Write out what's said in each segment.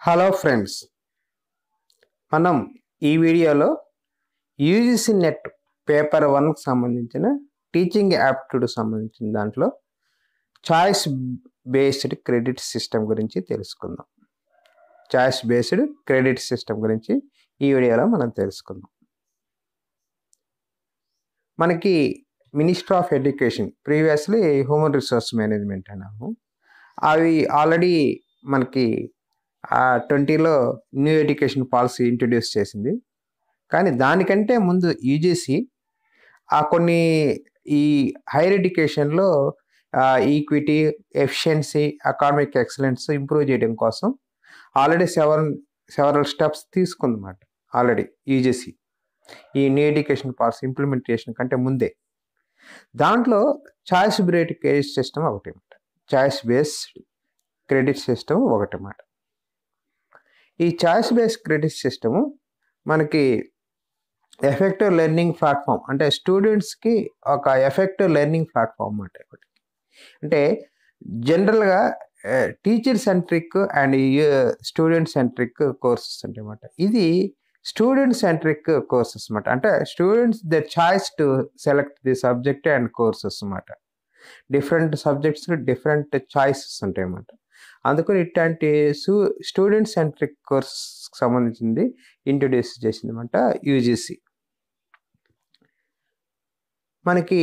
Hello friends మనం ఈ వీడియోలో యూజీసీ నెట్ పేపర్ వన్కి సంబంధించిన టీచింగ్ యాప్టిట్యూడ్ సంబంధించిన దాంట్లో చాయిస్ బేస్డ్ క్రెడిట్ సిస్టమ్ గురించి తెలుసుకుందాం చాయిస్ బేస్డ్ క్రెడిట్ సిస్టమ్ గురించి ఈ వీడియోలో మనం తెలుసుకుందాం మనకి minister of education previously human resource management అన్నాము అవి ఆల్రెడీ మనకి ట్వంటీలో న్యూ ఎడ్యుకేషన్ పాలసీ ఇంట్రడ్యూస్ చేసింది కానీ దానికంటే ముందు యూజీసీ ఆ కొన్ని ఈ హైయర్ ఎడ్యుకేషన్లో equity efficiency academic excellence improve చేయడం కోసం ఆల్రెడీ సెవెన్ సెవెరల్ స్టెప్స్ తీసుకుందన్నమాట ఆల్రెడీ యూజీసీ ఈ న్యూ ఎడ్యుకేషన్ పాలసీ ఇంప్లిమెంటేషన్ కంటే ముందే దాంట్లో చాయిస్ బ్రేట్ క్రెడిట్ సిస్టమ్ ఒకటి అన్నమాట చాయిస్ బేస్డ్ క్రెడిట్ సిస్టమ్ ఒకటి అన్నమాట ఈ చాయిస్ బేస్డ్ క్రెడిట్ సిస్టము మనకి ఎఫెక్టివ్ లెర్నింగ్ ప్లాట్ఫామ్ అంటే స్టూడెంట్స్కి ఒక ఎఫెక్టివ్ లెర్నింగ్ ప్లాట్ఫామ్ అంటే ఒకటి అంటే జనరల్గా teacher centric and student centric courses అంటే అన్నమాట ఇది స్టూడెంట్ సెంట్రిక్ కోర్సెస్ అనమాట అంటే students the choice to select the subject and courses అనమాట డిఫరెంట్ సబ్జెక్ట్స్ డిఫరెంట్ చాయిసెస్ ఉంటాయి అన్నమాట అందుకని ఇట్లాంటి స్టూడెంట్ సెంట్రిక్ కోర్స్ సంబంధించింది ఇంట్రొడ్యూస్ చేసింది అనమాట యూజీసీ మనకి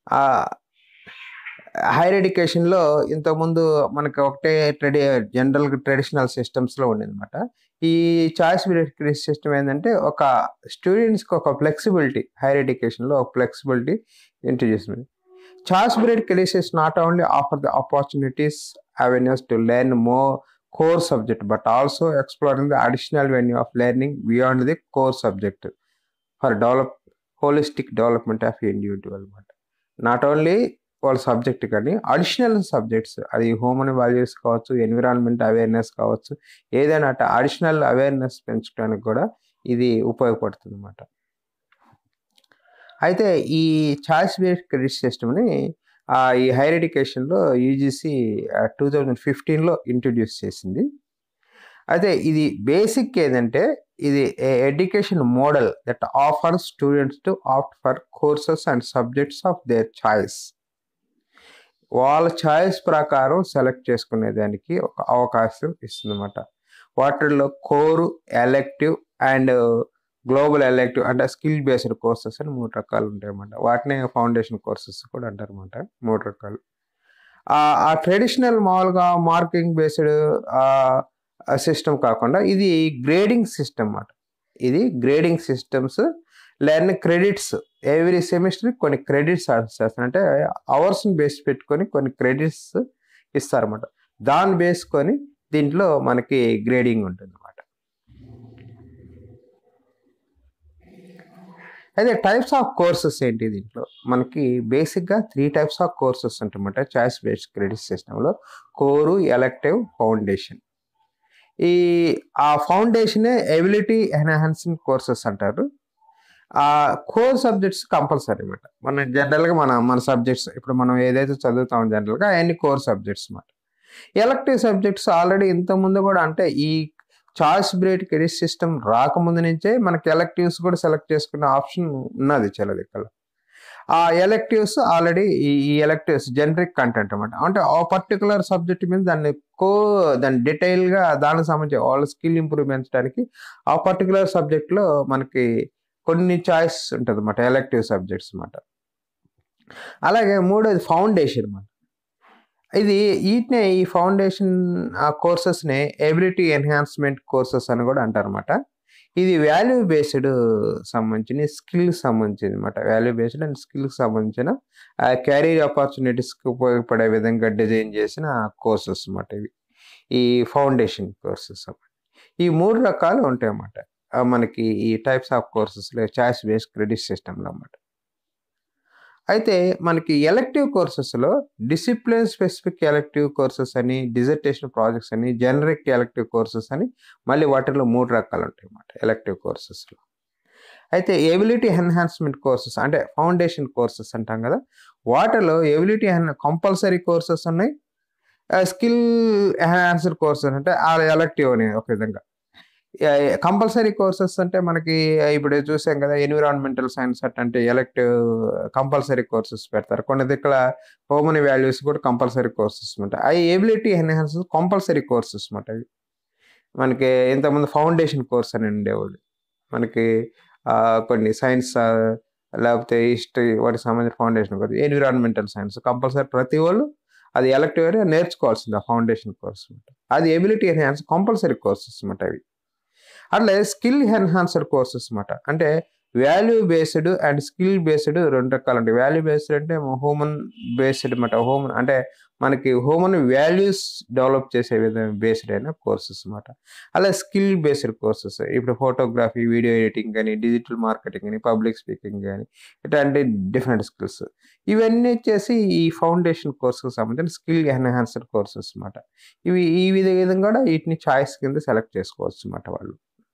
హైయర్ ఎడ్యుకేషన్లో ఇంతకుముందు మనకి ఒకటే ట్రెడి జనరల్ ట్రెడిషనల్ సిస్టమ్స్లో ఉండేదన్నమాట ఈ చాయిస్ క్రెడిట్ సిస్టమ్ ఏంటంటే ఒక స్టూడెంట్స్కి ఒక ఫ్లెక్సిబిలిటీ హైయర్ ఎడ్యుకేషన్లో ఒక flexibility introduce choice based credit is not only offer the opportunities avenues to learn more core subject but also exploring the additional venue of learning beyond the core subject for develop holistic development of individual అనమాట not only వాళ్ళ subject కానీ additional subjects అది human values కావచ్చు environment awareness కావచ్చు ఏదైనా అట్లా additional awareness పెంచడానికి కూడా ఇది ఉపయోగపడుతుంది అనమాట అయితే ఈ చాయిస్ బేస్డ్ క్రెడిట్ సిస్టమ్ని ఈ హైయర్ ఎడ్యుకేషన్లో యూజీసీ టూ థౌజండ్ ఫిఫ్టీన్లో ఇంట్రడ్యూస్ చేసింది అయితే ఇది బేసిక్ ఏంటంటే ఇది education model that offer students to opt for courses and subjects of their choice వాళ్ళ చాయిస్ ప్రకారం సెలెక్ట్ చేసుకునే దానికి ఒక అవకాశం ఇస్తుంది అనమాట వాటిల్లో core elective and global elective అంటే స్కిల్ బేస్డ్ కోర్సెస్ అని మూడు రకాలు ఉంటాయి అన్నమాట వాటినే ఫౌండేషన్ కోర్సెస్ కూడా అంటారు అనమాట మూడు రకాలు ఆ ట్రెడిషనల్ మామూలుగా మార్కింగ్ బేస్డ్ సిస్టమ్ కాకుండా ఇది గ్రేడింగ్ సిస్టమ్ అన్నమాట ఇది grading systems learn credits every semester కొన్ని క్రెడిట్స్ చేస్తారు అంటే అవర్స్ని బేస్ పెట్టుకొని కొన్ని క్రెడిట్స్ ఇస్తారన్నమాట దాన్ని బేసుకొని దీంట్లో మనకి గ్రేడింగ్ ఉంటుంది అనమాట అయితే టైప్స్ ఆఫ్ కోర్సెస్ ఏంటి దీంట్లో మనకి బేసిక్గా త్రీ టైప్స్ ఆఫ్ కోర్సెస్ ఉంటాయన్నమాట చాయిస్ బేస్డ్ క్రెడిట్ సిస్టంలో కోరు ఎలెక్టివ్ ఫౌండేషన్ ఈ ఆ ఫౌండేషనే ఎబిలిటీ ఎన్హాన్సింగ్ కోర్సెస్ అంటారు ఆ కోర్ సబ్జెక్ట్స్ కంపల్సరీ అనమాట మన జనరల్గా మన మన సబ్జెక్ట్స్ ఇప్పుడు మనం ఏదైతే చదువుతామో జనరల్గా అవన్నీ కోర్ సబ్జెక్ట్స్ అనమాట ఎలక్టివ్ సబ్జెక్ట్స్ ఆల్రెడీ ఇంతకుముందు కూడా అంటే ఈ చాయిస్ బ్రేడ్ క్రెడిట్ సిస్టమ్ రాకముందు నుంచే మనకి ఎలక్టివ్స్ కూడా సెలెక్ట్ చేసుకునే ఆప్షన్ ఉన్నది చాలా దగ్గర ఆ ఎలక్టివ్స్ ఆల్రెడీ ఈ ఎలక్టివ్స్ జనరిక్ కంటెంట్ అనమాట అంటే ఆ పర్టికులర్ సబ్జెక్ట్ మీద దాన్ని కో దాన్ని డీటెయిల్గా దానికి సంబంధించి వాళ్ళ స్కిల్ ఇంప్రూవ్ పెంచడానికి ఆ పర్టికులర్ సబ్జెక్ట్లో మనకి కొన్ని చాయిస్ ఉంటుంది అనమాట ఎలక్టివ్ సబ్జెక్ట్స్ అనమాట అలాగే మూడోది ఫౌండేషన్ అనమాట ఇది వీటినే ఈ ఫౌండేషన్ కోర్సెస్ని ఎబిలిటీ ఎన్హాన్స్మెంట్ కోర్సెస్ అని కూడా అంటారనమాట ఇది వాల్యూ బేస్డ్ సంబంధించిన స్కిల్కి సంబంధించింది అనమాట వాల్యూ బేస్డ్ అండ్ స్కిల్కి సంబంధించిన కెరీర్ ఆపర్చునిటీస్కి ఉపయోగపడే విధంగా డిజైన్ చేసిన కోర్సెస్ అనమాట ఇవి ఈ ఫౌండేషన్ కోర్సెస్ ఈ మూడు రకాలు ఉంటాయి అన్నమాట మనకి ఈ టైప్స్ ఆఫ్ కోర్సెస్లో చాయిస్ బేస్డ్ క్రెడిట్ సిస్టమ్లో అన్నమాట అయితే మనకి ఎలక్టివ్ కోర్సెస్లో డిసిప్లిన్ స్పెసిఫిక్ ఎలక్టివ్ కోర్సెస్ అని డిజర్టేషన్ ప్రాజెక్ట్స్ అని జనరిక్ ఎలక్టివ్ కోర్సెస్ అని మళ్ళీ వాటిలో మూడు రకాలు ఉంటాయి అన్నమాట ఎలక్టివ్ కోర్సెస్లో అయితే ఎబిలిటీ ఎన్హాన్స్మెంట్ కోర్సెస్ అంటే ఫౌండేషన్ కోర్సెస్ అంటాం కదా వాటిలో ఎబిలిటీ కంపల్సరీ కోర్సెస్ ఉన్నాయి స్కిల్ ఎన్హాన్స్డ్ కోర్సెస్ అంటే ఆ ఎలక్టివ్ అని ఒక విధంగా కంపల్సరీ కోర్సెస్ అంటే మనకి ఇప్పుడు చూసాం కదా ఎన్విరాన్మెంటల్ సైన్స్ అట్ అంటే ఎలక్టివ్ కంపల్సరీ కోర్సెస్ పెడతారు కొన్ని దగ్గర హోమన్ వాల్యూస్ కూడా కంపల్సరీ కోర్సెస్ ఉంటాయి అవి ఎబిలిటీ ఎన్హాన్స్ కంపల్సరీ కోర్సెస్ అనమాట అవి మనకి ఇంతకుముందు ఫౌండేషన్ కోర్స్ అని ఉండేవాళ్ళు మనకి ఆ, కొన్ని సైన్స్ లేకపోతే హిస్టరీ వాటికి సంబంధించిన foundation course environmental science compulsory ప్రతి వాళ్ళు అది ఎలక్టివ్ అని నేర్చుకోవాల్సింది ఆ ఫౌండేషన్ కోర్స్ అనమాట అది ఎబిలిటీ ఎన్హాన్స్ కంపల్సరీ కోర్సెస్ అనమాట అవి అట్లే స్కిల్ ఎన్హాన్సర్ కోర్సెస్ అనమాట అంటే value based and skill based రెండు రకాలు ఉంటాయి వాల్యూ బేస్డ్ అంటే హ్యూమన్ బేస్డ్ అనమాట హ్యూమన్ అంటే మనకి హ్యూమన్ వాల్యూస్ డెవలప్ చేసే విధంగా బేస్డ్ అయిన కోర్సెస్ అనమాట అలా స్కిల్ బేస్డ్ కోర్సెస్ ఇప్పుడు ఫోటోగ్రఫీ వీడియో ఎడిటింగ్ కానీ డిజిటల్ మార్కెటింగ్ కానీ పబ్లిక్ స్పీకింగ్ కానీ ఇట్లాంటి డిఫరెంట్ స్కిల్స్ ఇవన్నీ వచ్చేసి ఈ ఫౌండేషన్ కోర్సుకు సంబంధించిన స్కిల్ ఎన్హాన్సర్ కోర్సెస్ అనమాట ఇవి ఈ విధ విధంగా కూడా వీటిని చాయిస్ కింద సెలెక్ట్ చేసుకోవచ్చు అనమాట వాళ్ళు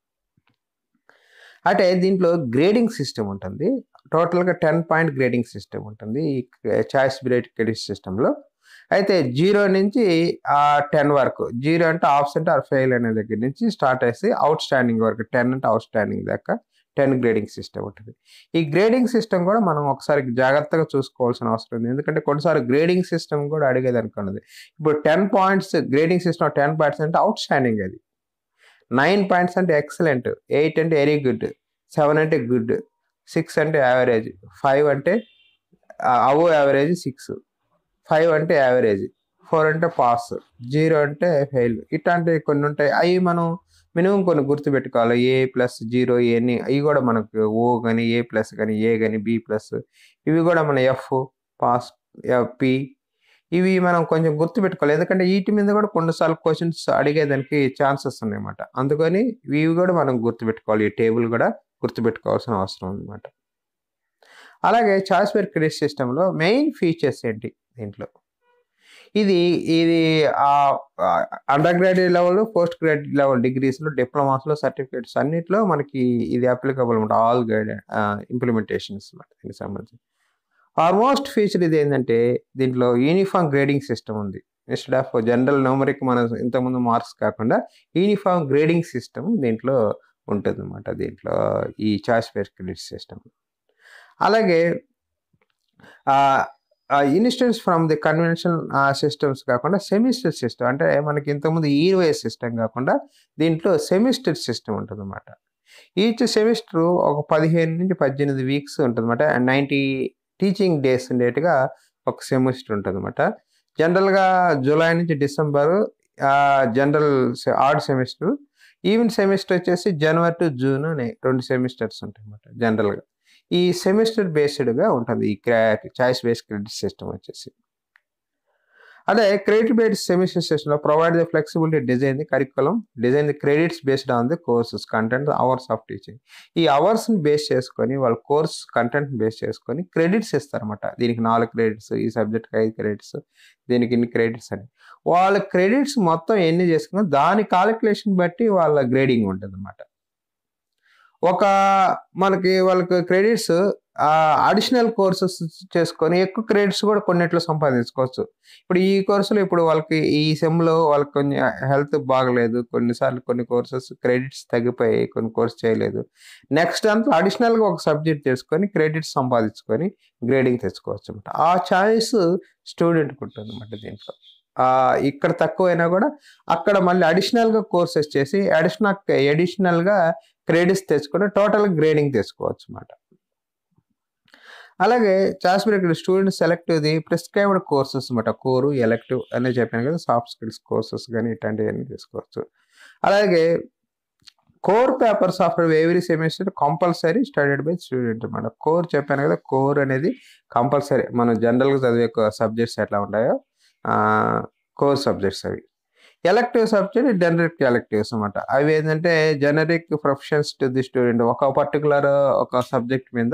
అంటే దీంట్లో గ్రేడింగ్ సిస్టమ్ ఉంటుంది టోటల్గా టెన్ పాయింట్ గ్రేడింగ్ సిస్టమ్ ఉంటుంది ఈ చాయిస్ బ్రేడ్ క్రెడిట్ సిస్టంలో అయితే జీరో నుంచి ఆ టెన్ వరకు జీరో అంటే ఆబ్సెంట్ ఆర్ ఫెయిల్ అనే దగ్గర నుంచి స్టార్ట్ అయ్యి అవుట్ స్టాండింగ్ వరకు టెన్ అంటే అవుట్ స్టాండింగ్ దాకా టెన్ గ్రేడింగ్ సిస్టమ్ ఉంటుంది ఈ గ్రేడింగ్ సిస్టమ్ కూడా మనం ఒకసారి జాగ్రత్తగా చూసుకోవాల్సిన అవసరం ఉంది ఎందుకంటే కొన్నిసార్లు గ్రేడింగ్ సిస్టమ్ కూడా అడిగేది అనుకున్నది ఇప్పుడు ten points grading system ten points అంటే అవుట్ స్టాండింగ్ అది నైన్ పాయింట్స్ అంటే ఎక్సలెంట్ ఎయిట్ అంటే వెరీ గుడ్ సెవెన్ అంటే గుడ్ సిక్స్ అంటే యావరేజ్ ఫైవ్ అంటే అబో యావరేజ్ సిక్స్ ఫైవ్ అంటే యావరేజ్ ఫోర్ అంటే పాస్ జీరో అంటే ఫెయిల్ ఇట్లాంటివి కొన్ని ఉంటాయి అవి మనం మినిమం కొన్ని గుర్తుపెట్టుకోవాలి ఏ ప్లస్ జీరో ఎన్ని అవి కూడా మనకు ఓ కానీ ఏ ప్లస్ కానీ ఏ కానీ బి ప్లస్ ఇవి కూడా మన ఎఫ్ పాస్ పి ఇవి మనం కొంచెం గుర్తుపెట్టుకోవాలి ఎందుకంటే వీటి మీద కూడా కొన్నిసార్లు క్వశ్చన్స్ అడిగేదానికి ఛాన్సెస్ ఉన్నాయన్నమాట అందుకని ఇవి కూడా మనం గుర్తుపెట్టుకోవాలి ఈ టేబుల్ కూడా గుర్తుపెట్టుకోవాల్సిన అవసరం అనమాట అలాగే చాయిస్వేర్ క్రెడిట్ సిస్టంలో మెయిన్ ఫీచర్స్ ఏంటి దీంట్లో ఇది ఇది undergraduate level postgraduate level డిగ్రీస్లో డిప్లొమాస్లో సర్టిఫికేట్స్ అన్నిట్లో మనకి ఇది అప్లికబుల్ అనమాట ఆల్ గైడ్ ఇంప్లిమెంటేషన్స్ అనమాట దీనికి సంబంధించి ఆల్మోస్ట్ ఫీచర్ ఇది ఏంటంటే దీంట్లో యూనిఫామ్ గ్రేడింగ్ సిస్టమ్ ఉంది ఇన్స్టెడ్ ఆఫ్ జనరల్ న్యూమరిక్ మన ఇంతకుముందు మార్క్స్ కాకుండా యూనిఫామ్ గ్రేడింగ్ సిస్టమ్ దీంట్లో ఉంటుంది అనమాట దీంట్లో ఈ చాయిస్ బేస్ క్రెడిట్ సిస్టమ్ అలాగే instance from the convention systems కాకుండా సెమిస్టర్ సిస్టమ్ అంటే మనకి ఇంతకుముందు ఇయర్ వైజ్ సిస్టమ్ కాకుండా దీంట్లో సెమిస్టర్ సిస్టమ్ ఉంటుంది అనమాట ఈచ్ సెమిస్టర్ ఒక పదిహేను నుంచి పద్దెనిమిది వీక్స్ ఉంటుంది అనమాట నైంటీ టీచింగ్ డేస్ ఉండేట్టుగా ఒక సెమిస్టర్ ఉంటుంది అనమాట జనరల్గా జూలై నుంచి December general odd semester even semester వచ్చేసి జనవరి టు జూన్ అనే రెండు సెమిస్టర్స్ ఉంటాయి అనమాట జనరల్గా ఈ సెమిస్టర్ బేస్డ్గా ఉంటుంది ఈ చాయిస్ బేస్డ్ క్రెడిట్ సిస్టమ్ వచ్చేసి అదే క్రెడిట్ బేస్డ్ సెమిస్టర్ సిస్టంలో provide the flexibility design the curriculum design the credits based on the courses content hours of teaching ఈ అవర్స్ని బేస్ చేసుకొని వాళ్ళ కోర్స్ కంటెంట్ బేస్ చేసుకొని క్రెడిట్స్ ఇస్తారన్నమాట దీనికి నాలుగు క్రెడిట్స్ ఈ సబ్జెక్ట్కి ఐదు క్రెడిట్స్ దీనికి ఇన్ని క్రెడిట్స్ అని వాళ్ళ క్రెడిట్స్ మొత్తం ఎన్ని చేసుకున్నా దాని కాలిక్యులేషన్ బట్టి వాళ్ళ గ్రేడింగ్ ఉంటుంది అన్నమాట ఒక మనకి వాళ్ళకి క్రెడిట్స్ అడిషనల్ కోర్సెస్ చేసుకొని ఎక్కువ క్రెడిట్స్ కూడా కొన్నిట్లో సంపాదించుకోవచ్చు ఇప్పుడు ఈ కోర్సులో ఇప్పుడు వాళ్ళకి ఈ సెమ్లో వాళ్ళకి కొన్ని హెల్త్ బాగలేదు కొన్నిసార్లు కొన్ని కోర్సెస్ క్రెడిట్స్ తగ్గిపోయాయి కొన్ని కోర్స్ చేయలేదు నెక్స్ట్ అంతా అడిషనల్గా ఒక సబ్జెక్ట్ చేసుకొని క్రెడిట్స్ సంపాదించుకొని గ్రేడింగ్ తెచ్చుకోవచ్చు అనమాట ఆ చాయిస్ స్టూడెంట్కి ఉంటుంది అనమాట దీంట్లో ఇక్కడ తక్కువైనా కూడా అక్కడ మళ్ళీ అడిషనల్గా కోర్సెస్ చేసి అడిషనల్ అడిషనల్గా క్రెడిట్స్ తెచ్చుకొని టోటల్ గ్రేడింగ్ తెచ్చుకోవచ్చు అనమాట అలాగే చాస్బర్ ఇక్కడ student select the prescribed courses అనమాట కోరు ఎలెక్టివ్ అనే చెప్పాను కదా సాఫ్ట్ స్కిల్స్ కోర్సెస్ కానీ ఇట్లాంటివన్నీ తీసుకోవచ్చు అలాగే core papers after every semester compulsory studied by student అనమాట కోర్ చెప్పాను కదా కోర్ అనేది కంపల్సరీ మనం జనరల్గా చదివే సబ్జెక్ట్స్ ఎట్లా ఉంటాయో కోర్ సబ్జెక్ట్స్ అవి ఎలక్టివ్ సబ్జెక్ట్ జనరిక్ ఎలక్టివ్స్ అనమాట అవి ఏంటంటే generic professions to the student ఒక పర్టికులర్ ఒక సబ్జెక్ట్ మీద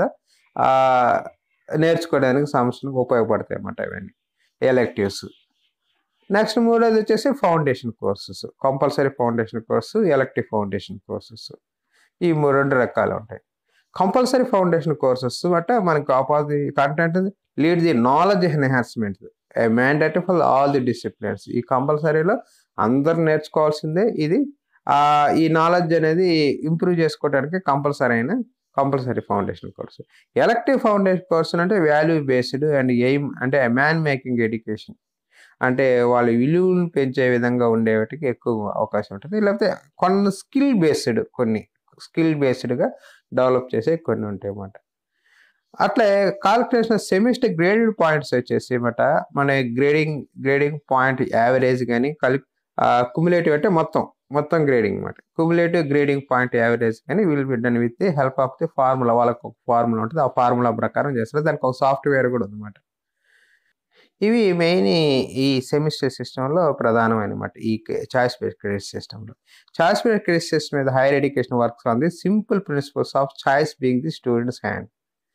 నేర్చుకోవడానికి సమస్యలకు ఉపయోగపడతాయి అన్నమాట ఇవన్నీ ఎలక్టివ్స్ నెక్స్ట్ మూడోది వచ్చేసి foundation courses compulsory foundation course elective foundation courses ఈ రెండు రకాలు ఉంటాయి కంపల్సరీ ఫౌండేషన్ కోర్సెస్ బట్ మనకు opposite content lead the knowledge enhancement mandatory for all the disciplines ఈ కంపల్సరీలో అందరు నేర్చుకోవాల్సిందే ఇది ఆ, ఈ నాలెడ్జ్ అనేది ఇంప్రూవ్ చేసుకోవడానికి కంపల్సరీ అయిన compulsory foundation course elective foundation course అంటే వాల్యూ బేస్డ్ అండ్ ఎయిమ్ అంటే మ్యాన్ మేకింగ్ ఎడ్యుకేషన్ అంటే వాళ్ళ విలువలను పెంచే విధంగా ఉండేవాటికి ఎక్కువ అవకాశం ఉంటుంది లేకపోతే కొన్ని స్కిల్ బేస్డ్ కొన్ని స్కిల్ బేస్డ్గా డెవలప్ చేసే కొన్ని ఉంటాయి అన్నమాట అట్లే కాలిక్యులేషన్ సెమిస్టర్ గ్రేడెడ్ పాయింట్స్ వచ్చేసి మాట మన గ్రేడింగ్ గ్రేడింగ్ పాయింట్ యావరేజ్ కానీ కలి కుములేటివ్ అంటే మొత్తం మొత్తం గ్రేడింగ్ అనమాట కుములేటివ్ గ్రేడింగ్ పాయింట్ యావరేజ్ కానీ will be done with the help of the formula వాళ్ళకి ఒక ఫార్ములా ఉంటుంది ఆ ఫార్ములా ప్రకారం చేస్తారు దానికి ఒక సాఫ్ట్వేర్ కూడా ఉందన్నమాట ఇవి మెయిన్ ఈ సెమిస్టర్ సిస్టంలో ప్రధానమైనమాట ఈ చాయిస్ బేస్డ్ క్రెడిట్ సిస్టంలో చాయిస్ బేస్డ్ క్రెడిట్ సిస్టమ్ మీద higher education works on the simple principles of choice being the students hand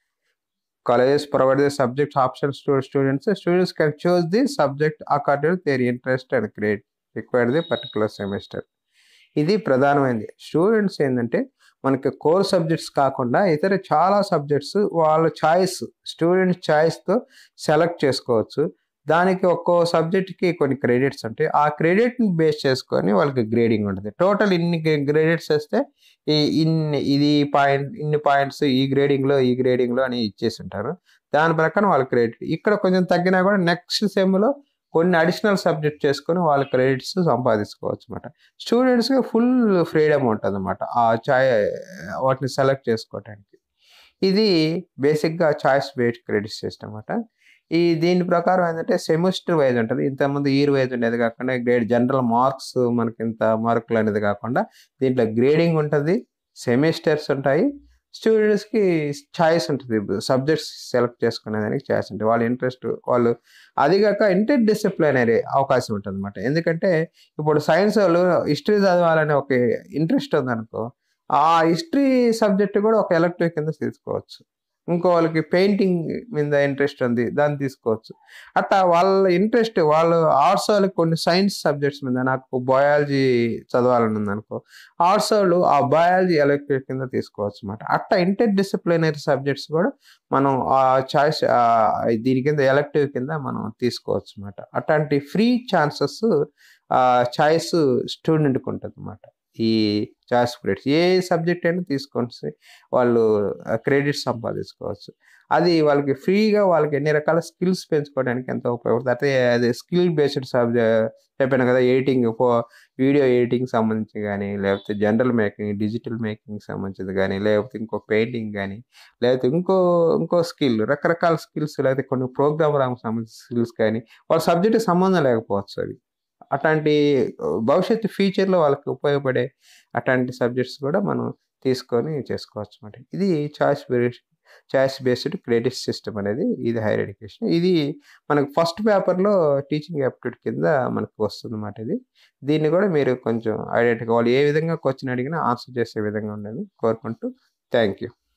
colleges provide the subject options to students. Students can choose the subject according to their interest and grade required the particular semester. ఇది ప్రధానమైనది students ఏంటంటే మనకి core subjects కాకుండా ఇతర చాలా subjects వాళ్ళ choice student చాయిస్తో select చేసుకోవచ్చు దానికి ఒక్కో సబ్జెక్ట్కి కొన్ని క్రెడిట్స్ ఉంటాయి ఆ క్రెడిట్ని బేస్ చేసుకొని వాళ్ళకి గ్రేడింగ్ ఉంటుంది టోటల్ ఇన్ని క్రెడిట్స్ వస్తే ఈ ఇన్ని ఇది పాయింట్ ఇన్ని పాయింట్స్ ఈ గ్రేడింగ్లో ఈ గ్రేడింగ్లో అని ఇచ్చేసి ఉంటారు దాని ప్రకారం వాళ్ళ క్రెడిట్ ఇక్కడ కొంచెం తగ్గినా కూడా నెక్స్ట్ సెమ్లో కొన్ని అడిషనల్ సబ్జెక్ట్ చేసుకొని వాళ్ళ క్రెడిట్స్ సంపాదించుకోవచ్చు అనమాట స్టూడెంట్స్కి ఫుల్ ఫ్రీడమ్ ఉంటుంది అనమాట ఆ చాయ్ వాటిని సెలెక్ట్ చేసుకోవడానికి ఇది బేసిక్గా చాయిస్ బేస్డ్ క్రెడిట్ సిస్టమ్ అనమాట ఈ దీని ప్రకారం ఏంటంటే సెమిస్టర్ వైజ్ ఉంటుంది ఇంతకుముందు ఇయర్ వైజ్ ఉండేది కాకుండా గ్రేడ్ జనరల్ మార్క్స్ మనకి ఇంత మార్కులు అనేది కాకుండా దీంట్లో గ్రేడింగ్ ఉంటుంది సెమిస్టర్స్ ఉంటాయి స్టూడెంట్స్కి ఛాయిస్ ఉంటుంది సబ్జెక్ట్స్ సెలెక్ట్ చేసుకునే దానికి ఛాయిస్ ఉంటుంది వాళ్ళ ఇంట్రెస్ట్ వాళ్ళు అది కాక ఇంటర్ డిసిప్లినరీ అవకాశం ఉంటుంది అనమాట ఎందుకంటే ఇప్పుడు సైన్స్ వాళ్ళు హిస్టరీ చదవాలనే ఒక ఇంట్రెస్ట్ ఉందనుకో ఆ హిస్టరీ సబ్జెక్ట్ కూడా ఒక ఎలక్టివ్ కింద తీసుకోవచ్చు ఇంకో వాళ్ళకి పెయింటింగ్ మీద ఇంట్రెస్ట్ ఉంది దాన్ని తీసుకోవచ్చు అట్లా వాళ్ళ ఇంట్రెస్ట్ వాళ్ళు ఆర్ట్స్ వాళ్ళకి కొన్ని సైన్స్ సబ్జెక్ట్స్ మీద నాకు బయాలజీ చదవాలని ఉంది అనుకో ఆర్ట్స్ వాళ్ళు ఆ బయాలజీ ఎలక్టివ్ కింద తీసుకోవచ్చు అనమాట అట్లా ఇంటర్ డిసిప్లినరీ సబ్జెక్ట్స్ కూడా మనం ఆ చాయిస్ దీని కింద ఎలక్టివ్ కింద మనం తీసుకోవచ్చు అనమాట అట్లాంటి ఫ్రీ ఛాన్సెస్ చాయిస్ స్టూడెంట్కి ఉంటుంది అనమాట ఈ చాయిస్ క్రెడిట్స్ ఏ సబ్జెక్ట్ అయినా తీసుకొని వాళ్ళు క్రెడిట్స్ సంపాదించుకోవచ్చు అది వాళ్ళకి ఫ్రీగా వాళ్ళకి ఎన్ని రకాల స్కిల్స్ పెంచుకోవడానికి ఎంతో ఉపయోగపడుతుంది అయితే అది స్కిల్ బేస్డ్ సబ్జెక్ట్ చెప్పాను కదా ఎడిటింగ్ వీడియో ఎడిటింగ్ సంబంధించి కానీ లేకపోతే జనరల్ మేకింగ్ డిజిటల్ మేకింగ్ సంబంధించింది కానీ లేకపోతే ఇంకో పెయింటింగ్ కానీ లేకపోతే ఇంకో ఇంకో స్కిల్ రకరకాల స్కిల్స్ లేకపోతే కొన్ని ప్రోగ్రామ్ సంబంధించిన స్కిల్స్ కానీ వాళ్ళ సబ్జెక్ట్ సంబంధం లేకపోవచ్చు అవి అట్లాంటి భవిష్యత్తు ఫ్యూచర్లో వాళ్ళకి ఉపయోగపడే అట్లాంటి సబ్జెక్ట్స్ కూడా మనం తీసుకొని చేసుకోవచ్చు అనమాట ఇది choice based choice based credit system అనేది ఇది హైయర్ ఎడ్యుకేషన్ ఇది మనకు ఫస్ట్ పేపర్లో టీచింగ్ యాప్టిట్యూడ్ కింద మనకు వస్తుంది అన్నమాట ఇది దీన్ని కూడా మీరు కొంచెం ఐడెంటిఫై వాళ్ళు ఏ విధంగా క్వశ్చన్ అడిగినా ఆన్సర్ చేసే విధంగా ఉండాలని కోరుకుంటూ థ్యాంక్ యూ